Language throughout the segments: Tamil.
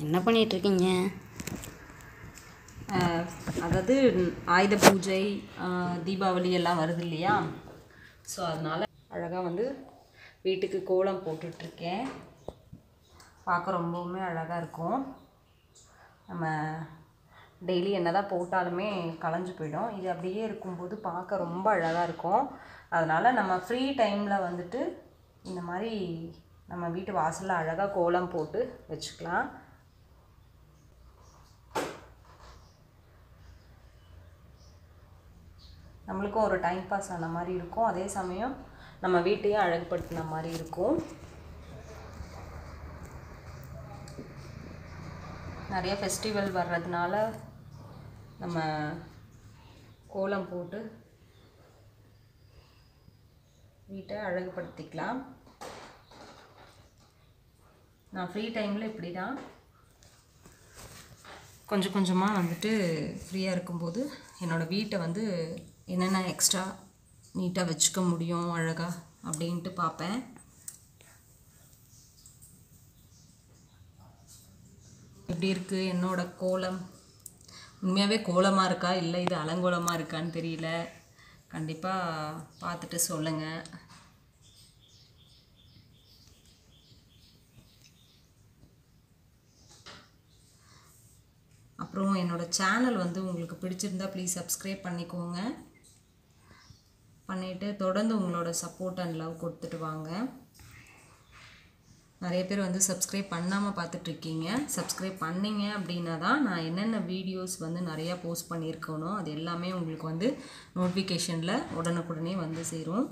என்ன பண்ணிட்டு இருக்கீங்க ஆஹ் அதாவது ஆயுத பூஜை ஆஹ் தீபாவளி எல்லாம் வருது இல்லையா ஸோ அதனால் அழகாக வந்து வீட்டுக்கு கோலம் போட்டுட்ருக்கேன் பார்க்க ரொம்பவுமே அழகாக இருக்கும் நம்ம டெய்லி என்ன தான் போட்டாலுமே களைஞ்சு போயிடும் இது அப்படியே இருக்கும்போது பார்க்க ரொம்ப அழகாக இருக்கும் அதனால் நம்ம ஃப்ரீ டைமில் வந்துட்டு இந்த மாதிரி நம்ம வீட்டு வாசலில் அழகாக கோலம் போட்டு வச்சுக்கலாம் நம்மளுக்கும் ஒரு டைம் பாஸ் ஆன மாதிரி இருக்கும் அதே சமயம் நம்ம வீட்டையும் அழகுபடுத்தின மாதிரி இருக்கும் நிறைய ஃபெஸ்டிவல் வர்றதுனால நம்ம கோலம் போட்டு வீட்டை அழகுபடுத்திக்கலாம் நான் ஃப்ரீ டைமில் இப்படி தான் கொஞ்சம் கொஞ்சமாக வந்துட்டு ஃப்ரீயாக இருக்கும்போது என்னோடய வீட்டை வந்து என்னென்ன எக்ஸ்ட்ரா நீட்டாக வச்சுக்க முடியும் அழகாக அப்படின்ட்டு பார்ப்பேன் எப்படி இருக்குது என்னோட கோலம் உண்மையாகவே கோலமாக இருக்கா இல்லை இது அலங்கோலமாக இருக்கான்னு தெரியல கண்டிப்பாக பார்த்துட்டு சொல்லுங்கள் அப்புறம் என்னோடய சேனல் வந்து உங்களுக்கு பிடிச்சிருந்தா ப்ளீஸ் சப்ஸ்கிரைப் பண்ணிக்கோங்க பண்ணிவிட்டு தொடர்ந்து உங்களோட சப்போர்ட் அண்ட் லவ் கொடுத்துட்டு வாங்க நிறைய பேர் வந்து சப்ஸ்கிரைப் பண்ணாமல் பார்த்துட்ருக்கீங்க சப்ஸ்கிரைப் பண்ணீங்க அப்படின்னா தான் நான் என்னென்ன வீடியோஸ் வந்து நிறையா போஸ்ட் பண்ணியிருக்கணும் அது எல்லாமே உங்களுக்கு வந்து நோட்டிஃபிகேஷனில் உடனுக்குடனே வந்து சேரும்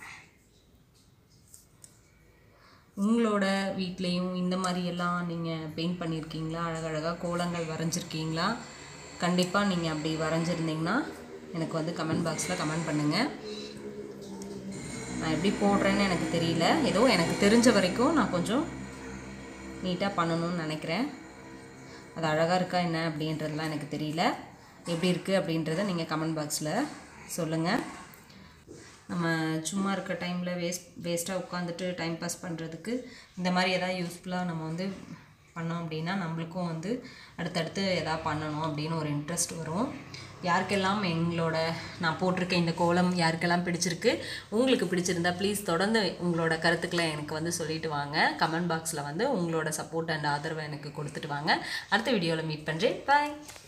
உங்களோட வீட்லேயும் இந்த மாதிரி எல்லாம் நீங்கள் பெயிண்ட் பண்ணியிருக்கீங்களா அழகழகாக கோலங்கள் வரைஞ்சிருக்கீங்களா கண்டிப்பாக நீங்கள் அப்படி வரைஞ்சிருந்தீங்கன்னா எனக்கு வந்து கமெண்ட் பாக்ஸில் கமெண்ட் பண்ணுங்கள் நான் எப்படி போடுறேன்னு எனக்கு தெரியல ஏதோ எனக்கு தெரிஞ்ச வரைக்கும் நான் கொஞ்சம் நீட்டாக பண்ணணும்னு நினைக்கிறேன் அது அழகாக இருக்கா என்ன அப்படின்றதுலாம் எனக்கு தெரியல எப்படி இருக்குது அப்படின்றத நீங்கள் கமெண்ட் பாக்ஸில் சொல்லுங்கள் நம்ம சும்மா இருக்க டைமில் வேஸ்ட் வேஸ்ட்டாக உட்காந்துட்டு டைம் பாஸ் பண்ணுறதுக்கு இந்த மாதிரி எதாவது யூஸ்ஃபுல்லாக நம்ம வந்து பண்ணோம் அப்படின்னா நம்மளுக்கும் வந்து அடுத்தடுத்து எதாவது பண்ணணும் அப்படின்னு ஒரு இன்ட்ரெஸ்ட் வரும் யாருக்கெல்லாம் எங்களோட நான் போட்டிருக்க இந்த கோலம் யாருக்கெல்லாம் பிடிச்சிருக்கு உங்களுக்கு பிடிச்சிருந்தா ப்ளீஸ் தொடர்ந்து உங்களோட கருத்துக்களை எனக்கு வந்து சொல்லிட்டு வாங்க கமெண்ட் பாக்ஸில் வந்து உங்களோட சப்போர்ட் அண்ட் ஆதரவை எனக்கு கொடுத்துட்டு வாங்க அடுத்த வீடியோவில் மீட் பண்ணுறேன் பாய்